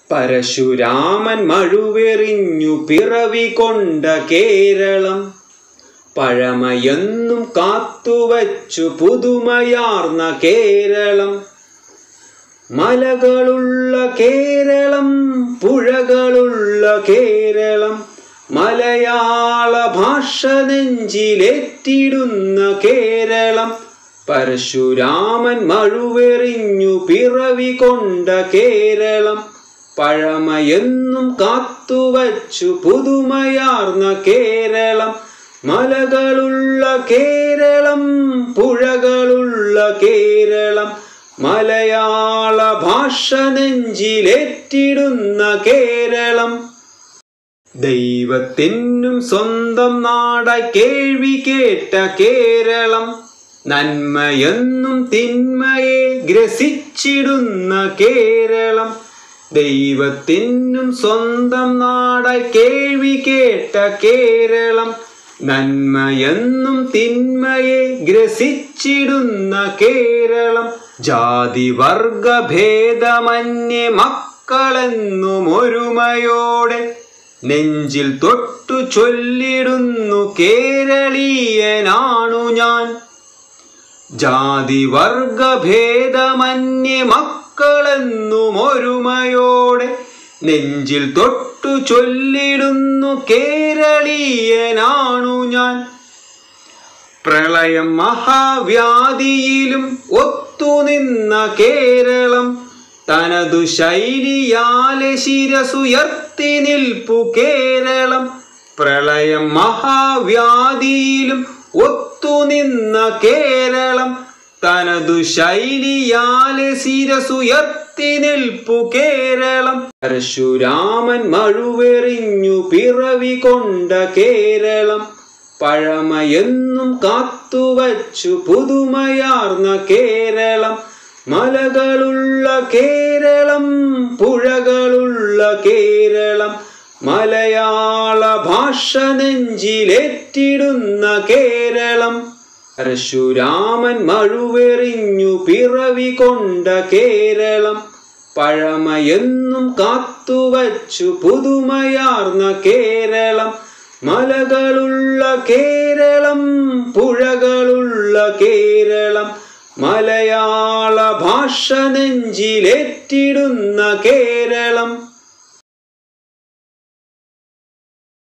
പരശുരാമൻ മഴുവെറിഞ്ഞു പിറവി കൊണ്ട കേരളം പഴമയെന്നും കാത്തുവച്ചു പുതുമയാർന്ന കേരളം മലകളുള്ള കേരളം പുഴകളുള്ള കേരളം മലയാള ഭാഷ നെഞ്ചിലെറ്റിടുന്ന കേരളം പരശുരാമൻ മഴുവെറിഞ്ഞു പിറവി കൊണ്ട കേരളം പഴമയെന്നും കാത്തുവച്ചു പുതുമയാർന്ന കേരളം മലകളുള്ള കേരളം പുഴകളുള്ള കേരളം മലയാള ഭാഷ നെഞ്ചിലെറ്റിടുന്ന കേരളം ദൈവത്തിനും സ്വന്തം നാടായി കേൾവി കേട്ട കേരളം നന്മയെന്നും തിന്മയെ ഗ്രസിച്ചിടുന്ന കേരളം ദൈവത്തിനും സ്വന്തം നാടായി കേൾവി കേട്ട കേരളം നന്മയെന്നും തിന്മയെ ഗ്രസിച്ചിടുന്ന കേരളം ജാതി വർഗ ഭേദമന്യേ മക്കളെന്നും ഒരുമയോടെ നെഞ്ചിൽ തൊട്ടു ചൊല്ലിടുന്നു കേരളീയനാണു ഞാൻ ജാതി വർഗ ഭേദമന്യേ മക്കളെന്നും ഒരുമയോടെ നെഞ്ചിൽ തൊട്ടു ചൊല്ലിടുന്നു കേരളീയനാണു ഞാൻ പ്രളയം മഹാവ്യാധിയിലും ഒത്തുനിന്ന കേരളം തനതു ശൈലിയാലെ ശിരസുയർത്തി നിൽപ്പു കേരളം പ്രളയം മഹാവ്യാധിയിലും ഒത്തുനിന്ന കേരളം തനതു ശൈലിയാലെ ശിരസുയർത്തി നിൽപ്പു കേരളം പരശുരാമൻ മഴുവെറിഞ്ഞു പിറവി കൊണ്ട കേരളം പഴമയെന്നും കാത്തുവച്ചു പുതുമയാർന്ന കേരളം മലകളുള്ള കേരളം പുഴകളുള്ള കേരളം മലയാള ഭാഷ നെഞ്ചിലെറ്റിടുന്ന കേരളം പരശുരാമൻ മഴുവെറിഞ്ഞു പിറവി കൊണ്ട കേരളം പഴമയെന്നും കാത്തുവച്ചു പുതുമയാർന്ന കേരളം മലകളുള്ള കേരളം പുഴകളുള്ള കേരളം മലയാള ഭാഷ നെഞ്ചിലെറ്റിടുന്ന കേരളം